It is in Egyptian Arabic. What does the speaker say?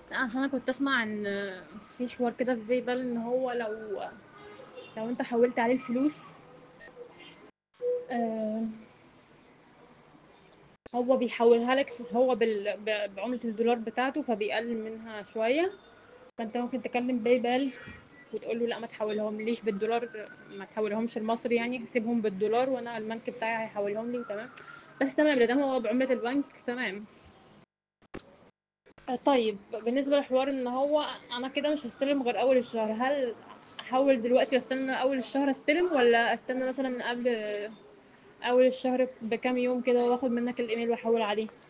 لأ أصل أنا كنت أسمع إن في حوار كده في PayPal إن هو لو لو أنت حوّلت عليه الفلوس آآ هو بيحوّلها لك هو بال ب بعملة الدولار بتاعته، فبيقلل منها شوية، فأنت ممكن تكلم PayPal وتقول له لأ ما تحوّلهمليش بالدولار ما تحوّلهمش لمصري يعني سيبهم بالدولار وأنا البنك بتاعي هيحوّلهم لي وتمام، بس تمام ما دام هو بعملة البنك تمام. آآ طيب بالنسبة لحوار إن هو أنا كده مش هاستلم غير أول الشهر، هل أحوّل دلوقتي واستنى أول الشهر أستلم والّا أستنى مثلًا من قبل أول الشهر بكام يوم كده وآخد منك الإيميل وأحوّل عليه؟